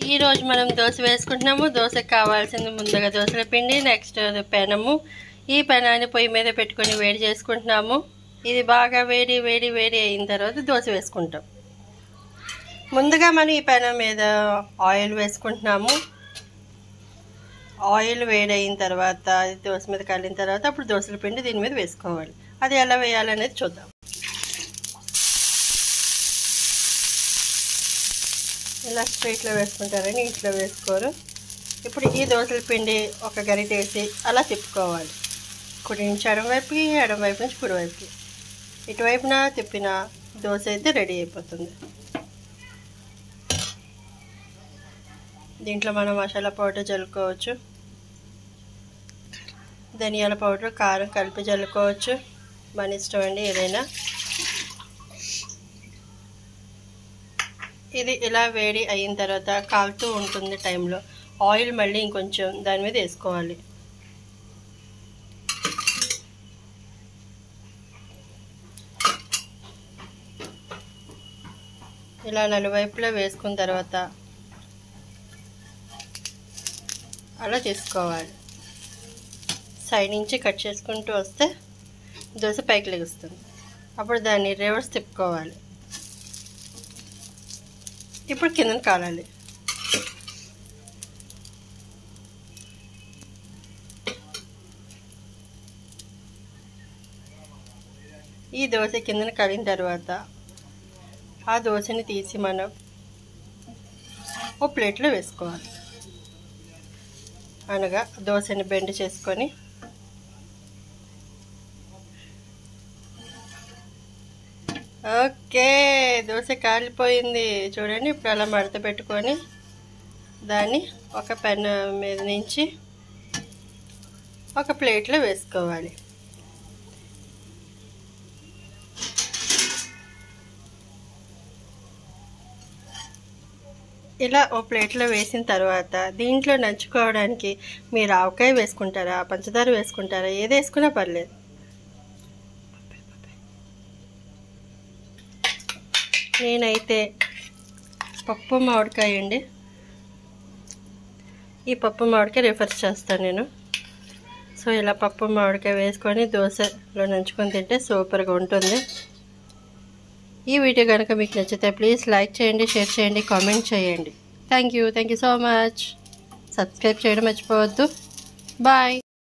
ఈ రోజు మనం దోశ వేసుకుంటున్నాము దోశకు కావాల్సింది ముందుగా దోశల పిండి నెక్స్ట్ పెనము ఈ పెనాన్ని పొయ్యి మీద పెట్టుకొని వేడి చేసుకుంటున్నాము ఇది బాగా వేడి వేడి వేడి అయిన తర్వాత దోశ వేసుకుంటాం ముందుగా మనం ఈ పెనం మీద ఆయిల్ వేసుకుంటున్నాము ఆయిల్ వేడి అయిన తర్వాత ఇది దోశ మీద కలిన తర్వాత అప్పుడు దోశల పిండి దీని మీద వేసుకోవాలి అది ఎలా వేయాలనేది చూద్దాం ఇలా స్ట్రైట్లో వేసుకుంటారని ఇట్లా వేసుకోరు ఇప్పుడు ఈ దోశల పిండి ఒక గరిట వేసి అలా తిప్పుకోవాలి కుడి నుంచి ఎడం వైపుకి ఎడం వైపు నుంచి కుడి వైపుకి ఇటువైపున తిప్పిన దోశ అయితే రెడీ అయిపోతుంది దీంట్లో మనం మసాలా పౌడర్ చల్లుకోవచ్చు ధనియాల పౌడర్ కారం కలిపి చల్లుకోవచ్చు మన ఇష్టం అండి ఏదైనా ఇది ఇలా వేడి అయిన తర్వాత కాలుతూ ఉంటుంది టైంలో ఆయిల్ మళ్ళీ ఇంకొంచెం దాని మీద వేసుకోవాలి ఇలా నలువైపులా వేసుకున్న తర్వాత అలా చేసుకోవాలి సైడ్ నుంచి కట్ చేసుకుంటూ వస్తే దోశ పైకి లెగుస్తుంది అప్పుడు దాన్ని రివర్స్ తిప్పుకోవాలి ఇప్పుడు కిందన కాలాలి ఈ దోశ కిందన కలిగిన తర్వాత ఆ దోశని తీసి మనం ఓ ప్లేట్లో వేసుకోవాలి అనగా దోశని బెండ్ చేసుకొని ఓకే దోశ కాలిపోయింది చూడండి ఇప్పుడు అలా మడత పెట్టుకొని దాన్ని ఒక పెన్ మీద నుంచి ఒక ప్లేట్లో వేసుకోవాలి ఇలా ఓ ప్లేట్లో వేసిన తర్వాత దీంట్లో నంచుకోవడానికి మీరు ఆవకాయ వేసుకుంటారా పంచదార వేసుకుంటారా ఏది వేసుకున్నా పర్లేదు నేనైతే పప్పు మామిడికాయ అండి ఈ పప్పు మామిడికాయ రిఫర్స్ చేస్తాను నేను సో ఇలా పప్పు మామిడికాయ వేసుకొని దోశలో నంచుకొని తింటే సూపర్గా ఉంటుంది ఈ వీడియో కనుక మీకు నచ్చితే ప్లీజ్ లైక్ చేయండి షేర్ చేయండి కామెంట్ చేయండి thank you thank you so much subscribe చేయడం మర్చిపోవద్దు బాయ్